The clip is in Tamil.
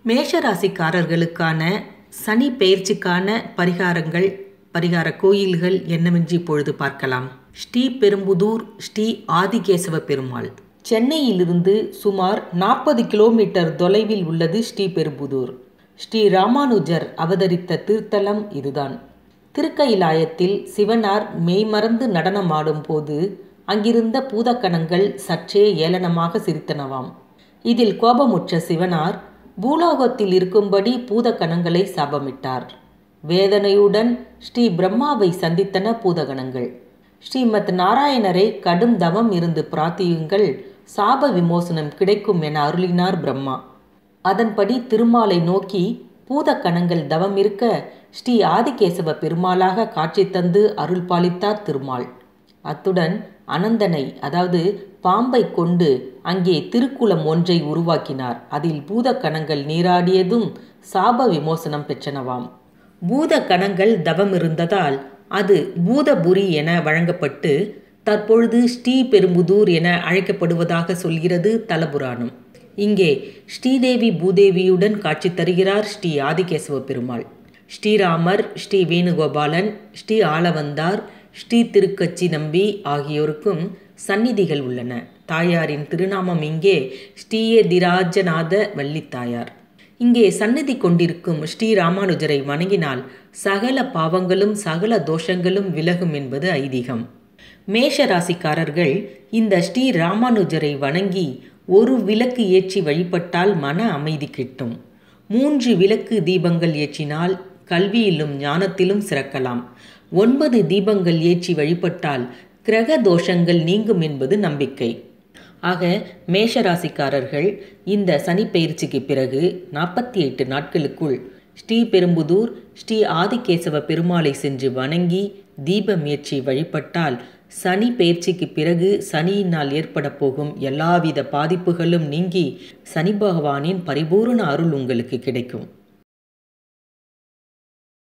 மேஷராசிக்காரர்களுக்கான சனி பெயர்ச்சிக்கான பரிகாரங்கள் பரிகார கோயில்கள் என்னவென்று இப்பொழுது பார்க்கலாம் ஸ்ரீ பெரும்புதூர் ஸ்ரீ ஆதிகேசவ பெருமாள் சென்னையிலிருந்து சுமார் நாற்பது கிலோமீட்டர் தொலைவில் உள்ளது ஸ்ரீ பெரும்புதூர் ஸ்ரீ ராமானுஜர் அவதரித்த திருத்தலம் இதுதான் திருக்கயிலாயத்தில் சிவனார் மெய்மறந்து நடனமாடும் போது அங்கிருந்த பூதக்கணங்கள் சற்றே ஏளனமாக சிரித்தனவாம் இதில் கோபமுற்ற சிவனார் பூலோகத்தில் இருக்கும்படி பூதகணங்களை சாபமிட்டார் வேதனையுடன் ஸ்ரீ பிரம்மாவை சந்தித்தன பூதகணங்கள் ஸ்ரீமத் நாராயணரை கடும் தவம் இருந்து பிரார்த்தியுங்கள் சாப விமோசனம் கிடைக்கும் என அருளினார் பிரம்மா அதன்படி திருமாலை நோக்கி பூதக்கணங்கள் தவம் இருக்க ஸ்ரீ ஆதிகேசவ பெருமாளாக காட்சி தந்து அருள் பாலித்தார் திருமால் அத்துடன் அனந்தனை அதாவது பாம்பை கொண்டு அங்கே திருக்குளம் ஒன்றை உருவாக்கினார் அதில் பூதக்கணங்கள் நீராடியதும் சாப விமோசனம் பெற்றனவாம் பூத கணங்கள் தவம் இருந்ததால் அது பூதபுரி என வழங்கப்பட்டு தற்பொழுது ஸ்ரீ பெரும்புதூர் என அழைக்கப்படுவதாக சொல்கிறது தலபுராணம் இங்கே ஸ்ரீதேவி பூதேவியுடன் காட்சி தருகிறார் ஸ்ரீ ஆதிகேசவ பெருமாள் ஸ்ரீராமர் ஸ்ரீ வேணுகோபாலன் ஸ்ரீ ஆளவந்தார் ஸ்ரீ திருக்கச்சி நம்பி ஆகியோருக்கும் சந்நிதிகள் உள்ளன தாயாரின் திருநாமம் இங்கே ஸ்ரீயதிராஜநாத வள்ளித்தாயார் இங்கே சந்நிதி கொண்டிருக்கும் ஸ்ரீ ராமானுஜரை வணங்கினால் சகல பாவங்களும் சகல தோஷங்களும் விலகும் என்பது ஐதீகம் மேஷ ராசிக்காரர்கள் இந்த ஸ்ரீ ராமானுஜரை வணங்கி ஒரு விளக்கு ஏற்றி வழிபட்டால் மன அமைதி கிட்டும் மூன்று விளக்கு தீபங்கள் ஏற்றினால் கல்வியிலும் ஞானத்திலும் சிறக்கலாம் ஒன்பது தீபங்கள் ஏற்றி வழிபட்டால் கிரக தோஷங்கள் நீங்கும் என்பது நம்பிக்கை ஆக மேஷராசிக்காரர்கள் இந்த சனி பயிற்சிக்கு பிறகு நாற்பத்தி எட்டு நாட்களுக்குள் ஸ்ரீ பெரும்புதூர் ஸ்ரீ ஆதிகேசவ பெருமாளை சென்று வணங்கி தீபம் ஏற்றி வழிபட்டால் சனி பயிற்சிக்கு பிறகு சனியினால் ஏற்பட போகும் எல்லாவித பாதிப்புகளும் நீங்கி சனி பகவானின் பரிபூரண அருள் உங்களுக்கு கிடைக்கும்